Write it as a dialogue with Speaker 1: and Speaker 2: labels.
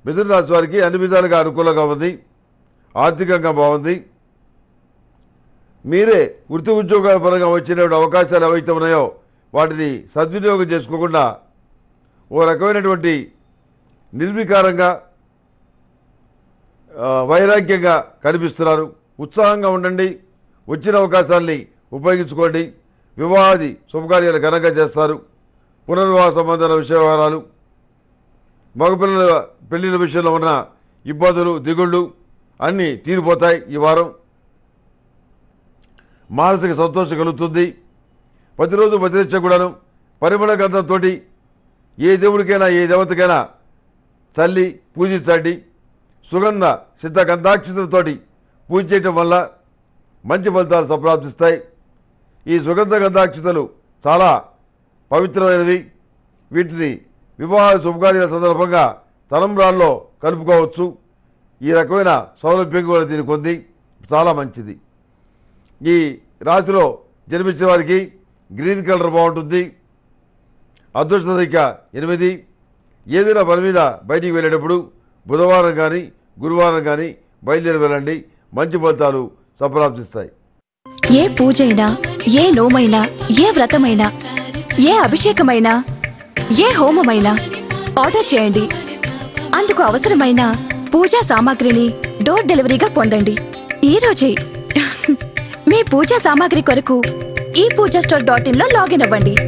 Speaker 1: మిథున రాశి వారికి అన్ని విధాలుగా అనుకూలంగా ఉంది ఆర్థికంగా బాగుంది మీరే వృత్తి ఉద్యోగాల పరంగా వచ్చినటువంటి అవకాశాలు ఏవైతే ఉన్నాయో వాటిని సద్వినియోగం చేసుకోకుండా ఓ రకమైనటువంటి నిర్వికారంగా ఆ, వైరాగ్యంగా కనిపిస్తున్నారు ఉత్సాహంగా ఉండండి వచ్చిన అవకాశాల్ని ఉపయోగించుకోండి వివాహాది శుభకార్యాలు ఘనంగా చేస్తారు పునర్వివాహ సంబంధాల విషయ వ్యవహారాలు మగపిల్లల పెళ్లిళ్ళ విషయంలో ఉన్న ఇబ్బందులు దిగుళ్ళు అన్నీ తీరిపోతాయి ఈ వారం మానసిక సంతోషం కలుగుతుంది ప్రతిరోజు ప్రతినిత్యం కూడాను పరిమళ గంధంతో ఏ దేవుడికైనా ఏ దేవతకైనా తల్లి పూజించండి సుగంధ సిద్ధ గంధాక్షతలతోటి పూజ చేయటం వల్ల మంచి ఫలితాలు సంప్రాప్తిస్తాయి ఈ సుగంధ గంధాక్షతలు చాలా పవిత్రమైనవి వీటిని వివాహ శుభకార్యాల సందర్భంగా తలంబ్రాల్లో కలుపుకోవచ్చు ఈ రకమైన సౌలభ్యం కూడా దీనికి ఉంది చాలా మంచిది ఈ రాశిలో జన్మించిన వారికి గ్రీన్ కలర్ బాగుంటుంది అదృష్ట సంఖ్య ఎనిమిది ఏదైనా పని మీద బయటికి వెళ్ళేటప్పుడు బుధవారం కానీ గురువారం కానీ బయలుదేరి వెళ్ళండి మంచి ఫలితాలు సంప్రాప్తిస్తాయి
Speaker 2: ఏ పూజైనా ఏ నోమైనా ఏ వ్రతమైనా ఏ అభిషేకమైనా ఏ హోమమైనా ఆర్డర్ చేయండి అందుకు అవసరమైన పూజా సామాగ్రిని డోర్ డెలివరీగా పొందండి ఈ రోజే మీ పూజా సామాగ్రి కొరకు ఈ పూజా స్టోర్ డాట్ ఇన్ లో లాగిన్ అవ్వండి